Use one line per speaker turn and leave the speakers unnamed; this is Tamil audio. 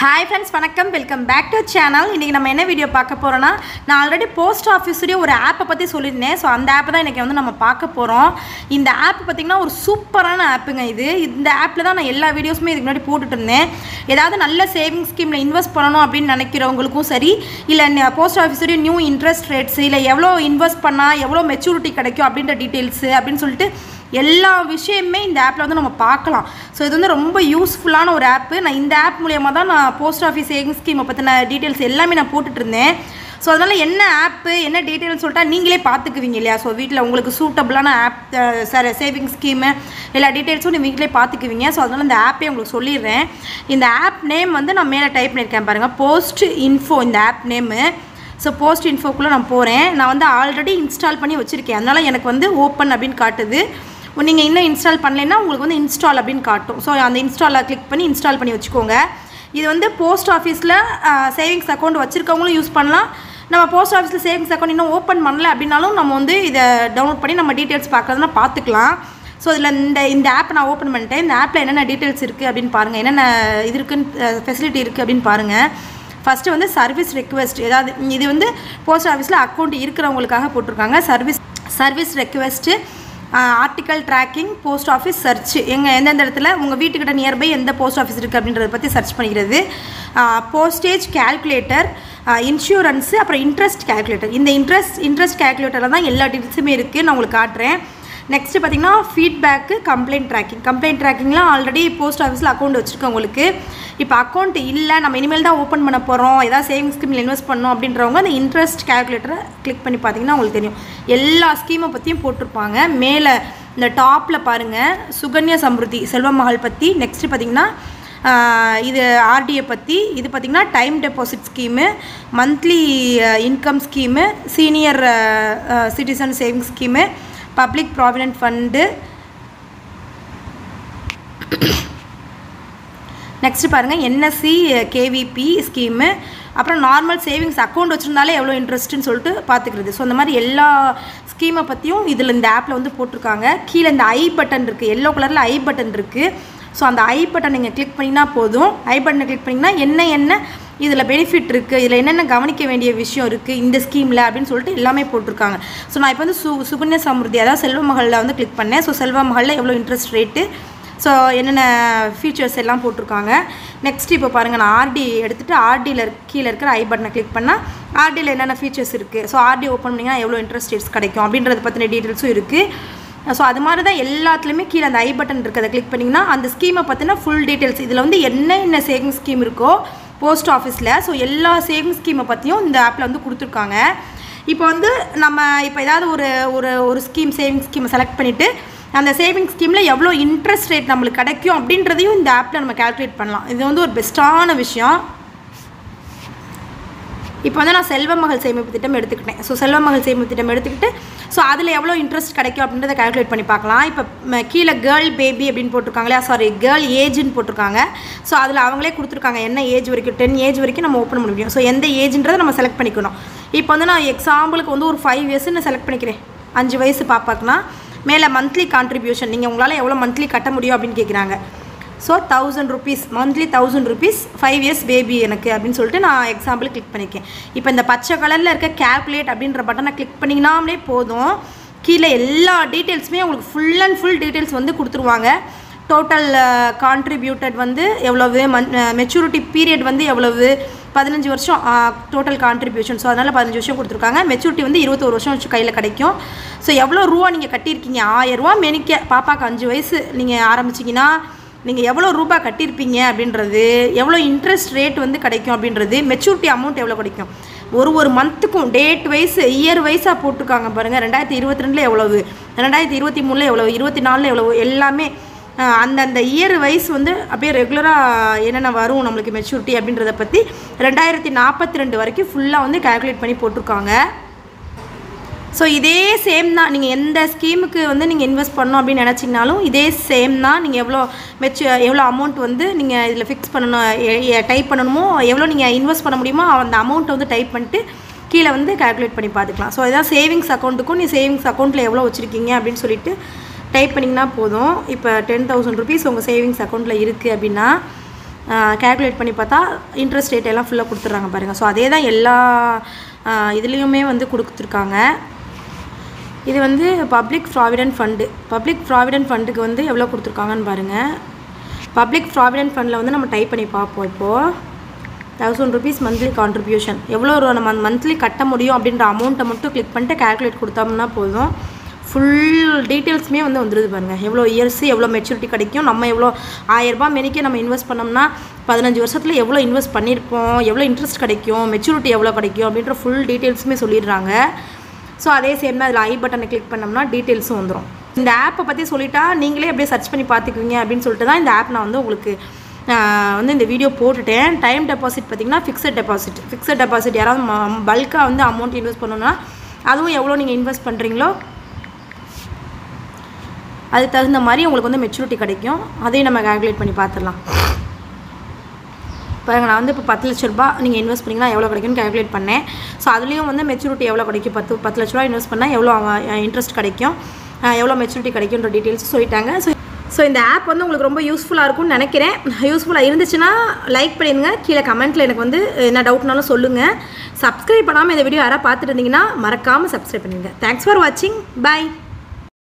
ஹாய் ஃப்ரெண்ட்ஸ் வணக்கம் வெல்கம் பேக் டு சேனல் இன்றைக்கி நம்ம என்ன வீடியோ பார்க்க போகிறோன்னா நான் ஆல்ரெடி போஸ்ட் ஆஃபீஸுடைய ஒரு ஆப்பை பற்றி சொல்லியிருந்தேன் ஸோ அந்த ஆப்பை தான் இன்றைக்கி வந்து நம்ம பார்க்க போகிறோம் இந்த ஆப் பார்த்திங்கன்னா ஒரு சூப்பரான ஆப்புங்க இது இந்த ஆப்பில் தான் நான் எல்லா வீடியோஸுமே இதுக்கு முன்னாடி போட்டுட்டு இருந்தேன் ஏதாவது நல்ல சேவிங்ஸ் ஸ்கீமில் இன்வெஸ்ட் பண்ணணும் அப்படின்னு நினைக்கிறவங்களுக்கும் சரி இல்லை போஸ்ட் ஆஃபீஸுடைய நியூ இன்ட்ரெஸ்ட் ரேட்ஸ் இல்லை எவ்வளோ இன்வெஸ்ட் பண்ணால் எவ்வளோ மெச்சூரிட்டி கிடைக்கும் அப்படின்ற டீட்டெயில்ஸு அப்படின்னு சொல்லிட்டு எல்லா விஷயமே இந்த ஆப்பில் வந்து நம்ம பார்க்கலாம் ஸோ இது வந்து ரொம்ப யூஸ்ஃபுல்லான ஒரு ஆப்பு நான் இந்த ஆப் மூலியமாக தான் நான் போஸ்ட் ஆஃபீஸ் சேவிங்ஸ் ஸ்கீமை பற்றின டீட்டெயில்ஸ் எல்லாமே நான் போட்டுட்டு இருந்தேன் ஸோ அதனால் என்ன ஆப்பு என்ன டீட்டெயில்ஸ் சொல்லிட்டா நீங்களே பார்த்துக்குவீங்க இல்லையா ஸோ வீட்டில் உங்களுக்கு சூட்டபிளான ஆப் சார் சேவிங்ஸ் ஸ்கீமு எல்லா டீட்டெயில்ஸும் நீங்கள் வீட்டிலே பார்த்துக்குவீங்க ஸோ அதனால் இந்த ஆப்பே உங்களுக்கு சொல்லிடுறேன் இந்த ஆப் நேம் வந்து நான் மேலே டைப் பண்ணியிருக்கேன் பாருங்கள் போஸ்ட் இன்ஃபோ இந்த ஆப் நேமு ஸோ போஸ்ட் இன்ஃபோக்குள்ளே நான் போகிறேன் நான் வந்து ஆல்ரெடி இன்ஸ்டால் பண்ணி வச்சுருக்கேன் அதனால் எனக்கு வந்து ஓப்பன் அப்படின்னு காட்டுது நீங்கள் இன்னும் இன்ஸ்டால் பண்ணலைன்னா உங்களுக்கு வந்து இன்ஸ்டால் அப்படின்னு காட்டும் ஸோ அந்த இன்ஸ்டாலில் கிளிக் பண்ணி இன்ஸ்டால் பண்ணி வச்சுக்கோங்க இது வந்து போஸ்ட் ஆஃபீஸில் சேவிங்ஸ் அக்கௌண்ட் வச்சுருக்கவங்களும் யூஸ் பண்ணலாம் நம்ம போஸ்ட் ஆஃபீஸில் சேவிங்ஸ் அக்கௌண்ட் இன்னும் ஓப்பன் பண்ணல அப்படின்னாலும் நம்ம வந்து இதை டவுன்லோட் பண்ணி நம்ம டீட்டெயில்ஸ் பார்க்குறதுனா பார்த்துக்கலாம் ஸோ இதில் இந்த இந்த ஆப் நான் ஓப்பன் பண்ணிட்டேன் இந்த ஆப்பில் என்னென்ன டீட்டெயில்ஸ் இருக்குது அப்படின்னு பாருங்கள் என்னென்ன இது இருக்குன்னு ஃபெசிலிட்டி இருக்குது அப்படின்னு பாருங்கள் ஃபஸ்ட்டு வந்து சர்வீஸ் ரெக்வெஸ்ட் ஏதாவது இது வந்து போஸ்ட் ஆஃபீஸில் அக்கௌண்ட் இருக்கிறவங்களுக்காக போட்டிருக்காங்க service service request article tracking post office search எங்கள் எந்தெந்த இடத்துல உங்கள் வீட்டுக்கிட்ட நியர்பை எந்த போஸ்ட் ஆஃபீஸ் இருக்குது அப்படின்றத பற்றி சர்ச் பண்ணிக்கிறது போஸ்டேஜ் கேல்குலேட்டர் இன்சூரன்ஸு அப்புறம் இன்ட்ரெஸ்ட் கேல்குலேட்டர் இந்த இன்ட்ரெஸ்ட் இன்ட்ரெஸ்ட் கேல்குலேட்டரில் தான் எல்லா டீட்டெயில்ஸுமே இருக்குது நான் உங்களுக்கு காட்டுறேன் நெக்ஸ்ட்டு பார்த்தீங்கன்னா ஃபீட்பேக்கு கம்ப்ளைண்ட் ட்ராக்கிங் கம்ப்ளைண்ட் ட்ராக்கிங்லாம் ஆல்ரெடி போஸ்ட் ஆஃபீஸில் அக்கௌண்ட் வச்சுருக்கவங்களுக்கு இப்போ அக்கௌண்ட் இல்லை நம்ம இனிமேல் தான் ஓப்பன் பண்ண போகிறோம் ஏதாவது சேவிங்ஸ் ஸ்கீமில் இன்வெஸ்ட் பண்ணோம் அப்படின்றவங்க அந்த இன்ட்ரெஸ்ட் கேல்குலேட்டரை கிளிக் பண்ணி பார்த்தீங்கன்னா உங்களுக்கு தெரியும் எல்லா ஸ்கீமை பற்றியும் போட்டிருப்பாங்க மேலே இந்த டாப்பில் பாருங்கள் சுகன்யா சம்ருதி செல்வ மகள் பற்றி நெக்ஸ்ட்டு பார்த்தீங்கன்னா இது ஆர்டிஏ பற்றி இது பார்த்திங்கன்னா time deposit scheme monthly income scheme senior citizen savings scheme public provident fund next பாருங்கள் என்எஸ்சி கேவிபி ஸ்கீமு அப்புறம் நார்மல் சேவிங்ஸ் அக்கௌண்ட் வச்சுருந்தாலே எவ்வளோ இன்ட்ரெஸ்ட்டுன்னு சொல்லிட்டு பார்த்துக்கிறது ஸோ அந்த மாதிரி எல்லா ஸ்கீமை பற்றியும் இதில் இந்த ஆப்பில் வந்து போட்டிருக்காங்க கீழே இந்த ஐ பட்டன் இருக்குது எல்லோ கலரில் ஐ பட்டன் இருக்குது ஸோ அந்த ஐ பட்டன் நீங்கள் கிளிக் பண்ணிங்கன்னா போதும் ஐ பட்டனை கிளிக் பண்ணிங்கன்னா என்ன என்ன இதில் பெனிஃபிட் இருக்குது இதில் என்னென்ன கவனிக்க வேண்டிய விஷயம் இருக்குது இந்த ஸ்கீமில் அப்படின்னு சொல்லிட்டு எல்லாமே போட்டிருக்காங்க ஸோ நான் இப்போ வந்து சு சுகன்யா சமிருதி அதாவது செல்வ மகளில் வந்து கிளிக் பண்ணேன் ஸோ செல்வ மகளில் எவ்வளோ இன்ட்ரெஸ்ட் ரேட்டு ஸோ என்னென்ன ஃபீச்சர்ஸ் எல்லாம் போட்டிருக்காங்க நெக்ஸ்ட் இப்போ பாருங்கள் நான் ஆர்டி எடுத்துகிட்டு ஆர்டியில் கீழே இருக்கிற ஐ பட்டனை கிளிக் பண்ணால் ஆர்டியில் என்னென்ன ஃபீச்சர்ஸ் இருக்குது ஸோ ஆர்டி ஓப்பன் பண்ணிங்கன்னா எவ்வளோ இன்ட்ரெஸ்ட் ரேட்ஸ் கிடைக்கும் அப்படின்றத பற்றின டீட்டெயில்ஸும் இருக்குது ஸோ அது மாதிரி தான் எல்லாத்துலேயுமே கீழே அந்த ஐ பட்டன் இருக்கிறத கிளிக் பண்ணிங்கன்னா அந்த ஸ்கீமை பற்றின ஃபுல் டீட்டெயில்ஸ் இதில் வந்து என்ன என்ன சேவிங்ஸ் ஸ்கீம் இருக்கோ போஸ்ட் ஆஃபீஸில் ஸோ எல்லா சேவிங்ஸ் ஸ்கீமை பற்றியும் இந்த ஆப்பில் வந்து கொடுத்துருக்காங்க இப்போ வந்து நம்ம இப்போ ஏதாவது ஒரு ஒரு ஒரு ஸ்கீம் சேவிங்ஸ் ஸ்கீமை செலக்ட் பண்ணிவிட்டு அந்த சேவிங்ஸ் ஸ்கீமில் எவ்வளோ இன்ட்ரெஸ்ட் ரேட் நம்மளுக்கு கிடைக்கும் அப்படின்றதையும் இந்த ஆப்பில் நம்ம கேல்குலேட் பண்ணலாம் இது வந்து ஒரு பெஸ்ட்டான விஷயம் இப்போ வந்து நான் செல்வ மகள் சேமிப்பு திட்டம் எடுத்துக்கிட்டேன் ஸோ செல்வ மகள் சேமிப்பு திட்டம் எடுத்துக்கிட்டு ஸோ அதில் எவ்வளோ இன்ட்ரெஸ்ட் கிடைக்கும் அப்படின்றத கால்குலேட் பண்ணி பார்க்கலாம் இப்போ கீழே கேர்ள் பேபி அப்படின்னு போட்டிருக்காங்களே சாரி கேர்ள் ஏஜ்னு போட்டிருக்காங்க ஸோ அதில் அவங்களே கொடுத்துருக்காங்க என்ன ஏஜ் வரைக்கும் டென் ஏஜ் வரைக்கும் நம்ம ஓப்பன் பண்ண முடியும் ஸோ எந்த ஏஜ்ன்றதை நம்ம செலக்ட் பண்ணிக்கணும் இப்போ வந்து நான் எக்ஸாம்பிளுக்கு வந்து ஒரு ஃபைவ் இயர்ஸ்னு செலக்ட் பண்ணிக்கிறேன் அஞ்சு வயசு பாப்பாக்குனா மேலே மந்த்லி கான்ட்ரிபியூஷன் நீங்கள் உங்களால் எவ்வளோ மந்த்லி கட்ட முடியும் அப்படின்னு கேட்குறாங்க so thousand rupees monthly thousand rupees five years baby எனக்கு அப்படின்னு சொல்லிட்டு நான் எக்ஸாம்பிள் கிளிக் பண்ணிக்கேன் இப்போ இந்த பச்சை கலரில் இருக்க கேல்குலேட் அப்படின்ற பட்டனை கிளிக் பண்ணிங்கனாலே போதும் கீழே எல்லா டீட்டெயில்ஸுமே உங்களுக்கு ஃபுல் அண்ட் ஃபுல் டீட்டெயில்ஸ் வந்து கொடுத்துருவாங்க டோட்டல் கான்ட்ரிபியூட்டட் வந்து எவ்வளவு மந் மெச்சூரிட்டி பீரியட் வந்து எவ்வளவு பதினஞ்சு வருஷம் டோட்டல் கான்ட்ரிபியூஷன் ஸோ அதனால் பதினஞ்சு வருஷம் கொடுத்துருக்காங்க மெச்சூரிட்டி வந்து இருபத்தோரு வருஷம் வச்சு கையில் கிடைக்கும் ஸோ எவ்வளோ ரூபா நீங்கள் கட்டியிருக்கீங்க ஆயிரரூவா மெனிக்க பாப்பாவுக்கு அஞ்சு வயசு நீங்கள் ஆரம்பிச்சிங்கன்னா நீங்கள் எவ்வளோ ரூபா கட்டியிருப்பீங்க அப்படின்றது எவ்வளோ இன்ட்ரெஸ்ட் ரேட் வந்து கிடைக்கும் அப்படின்றது மெச்சூரிட்டி அமௌண்ட் எவ்வளோ கிடைக்கும் ஒரு ஒரு மந்த்துக்கும் டேட் வைஸ் இயர் வைஸாக போட்டிருக்காங்க பாருங்கள் ரெண்டாயிரத்தி இருபத்தி ரெண்டில் எவ்வளவு ரெண்டாயிரத்தி இருபத்தி மூணில் எவ்வளவு இருபத்தி நாலில் எவ்வளவு எல்லாமே அந்தந்த இயர் வைஸ் வந்து அப்படியே ரெகுலராக என்னென்ன வரும் நம்மளுக்கு மெச்சூரிட்டி அப்படின்றத பற்றி ரெண்டாயிரத்தி நாற்பத்தி ரெண்டு வரைக்கும் ஃபுல்லாக வந்து கால்குலேட் பண்ணி போட்டிருக்காங்க ஸோ இதே சேம் தான் நீங்கள் எந்த ஸ்கீமுக்கு வந்து நீங்கள் இன்வெஸ்ட் பண்ணணும் அப்படின்னு நினச்சிங்கனாலும் இதே சேம் தான் நீங்கள் எவ்வளோ மெச்சு எவ்வளோ அமௌண்ட் வந்து நீங்கள் இதில் ஃபிக்ஸ் பண்ணணும் டைப் பண்ணணுமோ எவ்வளோ நீங்கள் இன்வெஸ்ட் பண்ண முடியுமோ அந்த அமௌண்ட்டை வந்து டைப் பண்ணிட்டு கீழே வந்து கால்குலேட் பண்ணி பார்த்துக்கலாம் ஸோ இதான் சேவிங்ஸ் அக்கௌண்ட்டுக்கும் நீ சேவிங்ஸ் அக்கௌண்ட்டில் எவ்வளோ வச்சுருக்கீங்க அப்படின்னு சொல்லிட்டு டைப் பண்ணிங்கன்னா போதும் இப்போ டென் தௌசண்ட் ருபீஸ் உங்கள் சேவிங்ஸ் அக்கௌண்ட்டில் இருக்குது அப்படின்னா கேல்குலேட் பண்ணி பார்த்தா இன்ட்ரெஸ்ட் ரேட் எல்லாம் ஃபுல்லாக கொடுத்துட்றாங்க பாருங்கள் ஸோ அதே தான் எல்லா இதுலேயுமே வந்து கொடுத்துருக்காங்க இது வந்து public provident fund public provident ஃபண்டுக்கு வந்து எவ்வளோ கொடுத்துருக்காங்கன்னு பாருங்கள் பப்ளிக் ப்ராவிடென்ட் ஃபண்டில் வந்து நம்ம டைப் பண்ணி பார்ப்போம் இப்போது தௌசண்ட் ருபீஸ் மந்த்லி கான்ட்ரிபியூஷன் எவ்வளோ ஒரு நம்ம மந்த்லி கட்ட முடியும் அப்படின்ற அமௌண்ட்டை மட்டும் கிளிக் பண்ணிட்டு கேல்குலேட் கொடுத்தோம்னா போதும் ஃபுல் டீட்டெயில்ஸுமே வந்து வந்துடுது பாருங்கள் எவ்வளோ இயர்ஸு எவ்வளோ மெச்சூரிட்டி கிடைக்கும் நம்ம எவ்வளோ ஆயிரரூபா மெனிக்கே நம்ம இன்வெஸ்ட் பண்ணோம்னா பதினஞ்சு வருஷத்தில் எவ்வளோ இன்வெஸ்ட் பண்ணியிருப்போம் எவ்வளோ இன்ட்ரெஸ்ட் கிடைக்கும் மெச்சூரிட்டி எவ்வளோ கிடைக்கும் அப்படின்ற ஃபுல் டீட்டெயில்ஸுமே சொல்லிடுறாங்க ஸோ அதே சேம் தான் அதில் ஐ பட்டனை கிளிக் பண்ணோம்னா டீட்டெயில்ஸும் வந்துடும் இந்த ஆப்பை பற்றி சொல்லிட்டா நீங்களே அப்படியே சர்ச் பண்ணி பார்த்துக்குவீங்க அப்படின்னு சொல்லிட்டு தான் இந்த ஆப் நான் வந்து உங்களுக்கு ஆஹ், வந்து இந்த வீடியோ போட்டுட்டேன் டைம் டெபாசிட் பார்த்தீங்கன்னா ஃபிக்ஸட் டெபாசிட் ஃபிக்ஸட் டெபாசிட் யாராவது பல்காக வந்து அமௌண்ட் இன்வெஸ்ட் பண்ணணும்னா அதுவும் எவ்வளோ நீங்கள் இன்வெஸ்ட் பண்ணுறீங்களோ அதுக்கு தகுந்த மாதிரி உங்களுக்கு வந்து மெச்சூரிட்டி கிடைக்கும் அதையும் நம்ம கால்குலேட் பண்ணி பார்த்துடலாம் பாருங்க நான் வந்து இப்போ பத்து லட்ச ரூபாய் நீங்கள் இன்வெஸ்ட் பண்ணிங்கன்னா எவ்வளோ கிடைக்கும்னு கால்குலேட் பண்ணேன் ஸோ அதுலேயும் வந்து மெச்சூரிட்டி எவ்வளோ கிடைக்கும் பத்து பத்து லட்ச ரூபா இன்வெஸ்ட் பண்ணால் எவ்வளோ இன்ட்ரெஸ்ட் கிடைக்கும் அஹ் எவ்வளோ மெச்சூரிட்டி கிடைக்குன்ற டீட்டெயில்ஸ் சொல்லிட்டாங்க ஸோ ஸோ இந்த ஆப் வந்து உங்களுக்கு ரொம்ப யூஸ்ஃபுல்லாக இருக்கும்னு நினைக்கிறேன் யூஸ்ஃபுல்லாக இருந்துச்சுன்னா லைக் பண்ணிடுங்க கீழே கமெண்ட்டில் எனக்கு வந்து என்ன டவுட்னாலும் சொல்லுங்கள் சப்ஸ்கிரைப் பண்ணாமல் இந்த வீடியோ யாராவது பார்த்துட்டு இருந்தீங்கன்னா மறக்காமல் சப்ஸ்கிரைப் பண்ணுங்க தேங்க்ஸ் ஃபார் வாட்சிங் பை